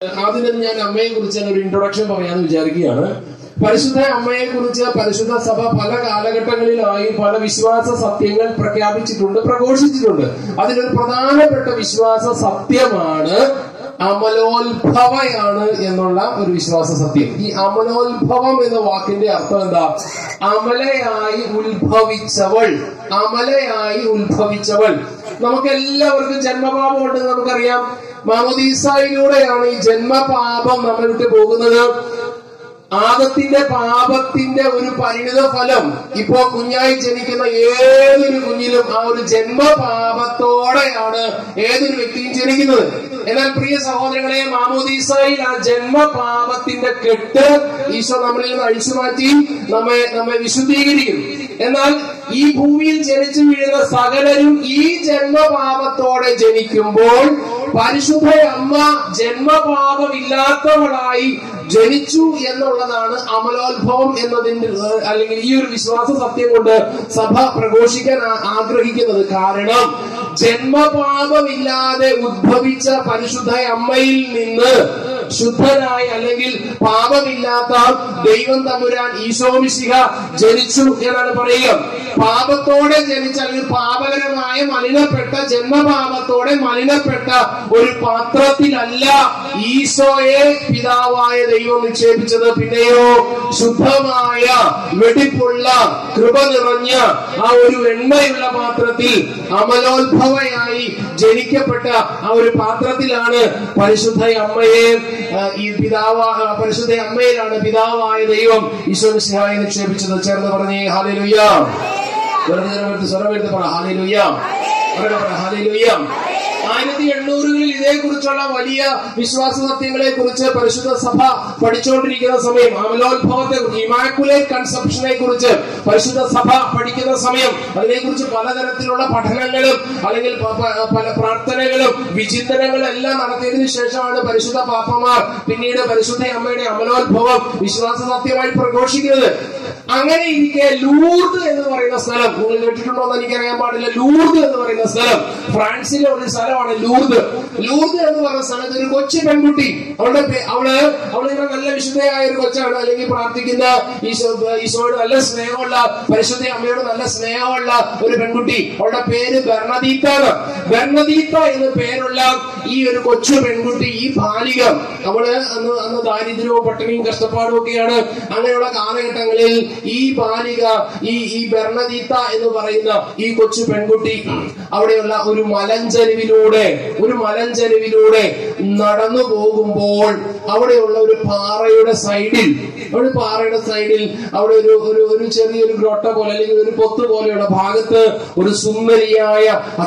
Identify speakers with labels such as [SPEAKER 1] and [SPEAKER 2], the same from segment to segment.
[SPEAKER 1] ആദ്യം തന്നെ ഞാൻ അമ്മയെ കുറിച്ച് ഒരു ഇൻട്രൊഡക്ഷൻ പറയാന്ന് വിചാരിക്കുകയാണ് പരിശുദ്ധ അമ്മയെ കുറിച്ച് പരിശുദ്ധ സഭ പല കാലഘട്ടങ്ങളിലായി പല വിശ്വാസ സത്യങ്ങൾ പ്രഖ്യാപിച്ചിട്ടുണ്ട് പ്രഘോഷിച്ചിട്ടുണ്ട് അതിലൊരു പ്രധാനപ്പെട്ട വിശ്വാസ സത്യമാണ് അമലോത്ഭവയാണ് എന്നുള്ള ഒരു വിശ്വാസ സത്യം ഈ അമലോത്ഭവം എന്ന വാക്കിന്റെ അർത്ഥം എന്താ അമലയായി ഉത്ഭവിച്ചവൾ അമലയായി ഉത്ഭവിച്ചവൾ നമുക്ക് എല്ലാവർക്കും ജന്മപാപം ഉണ്ടെന്ന് നമുക്കറിയാം മാമോദീസായിലൂടെയാണ് ഈ ജന്മപാപം നമ്മൾ വിട്ട് പോകുന്നത് ആദത്തിന്റെ പാപത്തിന്റെ ഒരു പരിണിത ഫലം ഇപ്പോ കുഞ്ഞായി ജനിക്കുന്ന ഏതൊരു കുഞ്ഞിലും ആ ഒരു ജന്മപാപത്തോടെയാണ് ഏതൊരു വ്യക്തിയും ജനിക്കുന്നത് എന്നാൽ പ്രിയ സഹോദരങ്ങളെ മാമോദീസായിൽ ആ ജന്മപാപത്തിന്റെ കെട്ട് ഈശോ നമ്മളിൽ നിന്ന് അഴിച്ചു മാറ്റി നമ്മെ നമ്മെ വിശുദ്ധീകരിക്കും എന്നാൽ ഈ ഭൂമിയിൽ ജനിച്ചു വീഴുന്ന സകലരും ഈ ജന്മപാപത്തോടെ ജനിക്കുമ്പോൾ പരിശുദ്ധ അമ്മ ജന്മപാപമില്ലാത്തവളായി ജനിച്ചു എന്നുള്ളതാണ് അമലോത്ഭവം എന്നതിന്റെ ഏഹ്, അല്ലെങ്കിൽ ഈ ഒരു വിശ്വാസ സത്യം കൊണ്ട് സഭ പ്രഘോഷിക്കാൻ ആ- ആഗ്രഹിക്കുന്നത് കാരണം ജന്മപാപമില്ലാതെ ഉദ്ഭവിച്ച പരിശുദ്ധ അമ്മയിൽ നിന്ന് ശുദ്ധനായ അല്ലെങ്കിൽ പാപമില്ലാത്ത ദൈവം തമ്പുരാൻ ഈശോമിശിഹ ജനിച്ചു എന്നാണ് പറയുക പാപത്തോടെ ജനിച്ച അല്ലെങ്കിൽ പാപകരമായ മലിനപ്പെട്ട ജന്മപാപത്തോടെ മലിനപ്പെട്ട ഒരു പാത്രത്തിലല്ല ഈശോയെ പിതാവായ ദൈവം നിക്ഷേപിച്ചത് പിന്നെയോ ശുദ്ധമായ വെടിപ്പുള്ള കൃപ നിറഞ്ഞ ആ ഒരു എണ്ണയുള്ള പാത്രത്തിൽ അമലോത്ഭവയായി ജനിക്കപ്പെട്ട ആ ഒരു പാത്രത്തിലാണ് പരിശുദ്ധ അമ്മയെ ആ, ഈ പിതാവ ആ, പരിശുദ്ധ അമ്മയിലാണ് പിതാവായ ദൈവം ഈശോ മിശിഹായെ നിക്ഷേപിച്ചത് ചേർന്ന് പറഞ്ഞേ ഹാലലുയ്യ വെറുതെ നേരം സ്വരം എടുത്ത് പറ ഹാലലുയ്യ ഉറക്കെ പറ ഹാലലുയ്യ ആയിരത്തി എണ്ണൂറുകളിൽ ഇതേക്കുറിച്ചുള്ള വലിയ വിശ്വാസ സത്യങ്ങളെ കുറിച്ച് പരിശുദ്ധ സഭ പഠിച്ചുകൊണ്ടിരിക്കുന്ന സമയം അമലോത്ഭവത്തെ ഇമാക്കുലേറ്റ് കൺസെപ്ഷനെ കുറിച്ച് പരിശുദ്ധ സഭ പഠിക്കുന്ന സമയം അതിനെക്കുറിച്ച് പലതരത്തിലുള്ള പഠനങ്ങളും അല്ലെങ്കിൽ പ- പ- പല പ്രാർത്ഥനകളും വിചിന്തനങ്ങളും എല്ലാം നടത്തിയതിനു ശേഷമാണ് പരിശുദ്ധ പാപ്പമാർ പിന്നീട് പരിശുദ്ധ അമ്മയുടെ അമലോത്ഭവം വിശ്വാസ സത്യമായി പ്രഘോഷിക്കുന്നത് അങ്ങനെ ഇരിക്കെ ലൂർദ് എന്ന് പറയുന്ന സ്ഥലം നിങ്ങൾ കേട്ടിട്ടുണ്ടോ എന്ന് എനിക്കറിയാൻ പാടില്ല ലൂർദ് എന്ന് പറയുന്ന സ്ഥലം ഫ്രാൻസിലെ ഒരു സ്ഥലമാണ് ലൂർദ് ലൂർദ് എന്ന് പറയുന്ന സ്ഥലത്ത് ഒരു കൊച്ചു പെൺകുട്ടി അവളുടെ പേ- അവള് അവളിങ്ങനെ നല്ല വിശുദ്ധയായ ഒരു കൊച്ചാണ് അല്ലെങ്കിൽ പ്രാർത്ഥിക്കുന്ന ഈശോ ഈശോയോട് നല്ല സ്നേഹമുള്ള പരിശുദ്ധ അമ്മയോട് നല്ല സ്നേഹമുള്ള ഒരു പെൺകുട്ടി അവളുടെ പേര് ബെർണദീത്താണ് ബെർണദീത്ത എന്ന് പേരുള്ള ഈ ഒരു കൊച്ചു പെൺകുട്ടി ഈ ബാലിക അവള് അന്ന് അന്ന് ദാരിദ്ര്യവും പട്ടിണിയും കഷ്ടപ്പാടും ഒക്കെയാണ് അങ്ങനെയുള്ള കാലഘട്ടങ്ങളിൽ ഈ ബാലിക ഈ ഈ ബെർണദീത്ത എന്ന് പറയുന്ന ഈ കൊച്ചു പെൺകുട്ടി അവിടെയുള്ള ഒരു മലഞ്ചരിവിലൂടെ ഒരു മലഞ്ചരിവിലൂടെ നടന്നു പോകുമ്പോൾ അവിടെയുള്ള ഒരു പാറയുടെ സൈഡിൽ ഒരു പാറയുടെ സൈഡിൽ അവിടെ ഒരു ഒരു ഒരു ചെറിയൊരു ഗ്രോട്ട പോലെ അല്ലെങ്കിൽ ഒരു പൊത്ത് പോലെയുള്ള ഭാഗത്ത് ഒരു സുന്ദരിയായ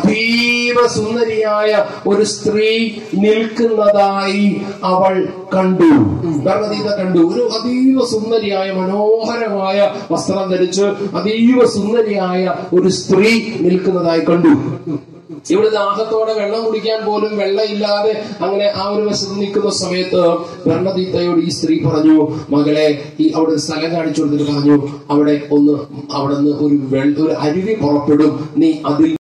[SPEAKER 1] അതീവ സുന്ദരിയായ ഒരു സ്ത്രീ നിൽക്കുന്നതായി അവൾ കണ്ടു ഭരണതീത കണ്ടു ഒരു അതീവ സുന്ദരിയായ മനോഹരമായ വസ്ത്രം ധരിച്ച് അതീവ സുന്ദരിയായ ഒരു സ്ത്രീ നിൽക്കുന്നതായി കണ്ടു ഇവിടെ ദാഹത്തോടെ വെള്ളം കുടിക്കാൻ പോലും വെള്ളമില്ലാതെ അങ്ങനെ ആ ഒരു വശത്ത് നിൽക്കുന്ന സമയത്ത് ഭരണതീത്തയോട് ഈ സ്ത്രീ പറഞ്ഞു മകളെ ഈ അവിടെ ഒരു സ്ഥലം കാണിച്ചു കൊടുത്തിട്ട് പറഞ്ഞു അവിടെ ഒന്ന് അവിടെ നിന്ന് ഒരു വെള്ള ഒരു അരുവി പുറപ്പെടും നീ അതിൽ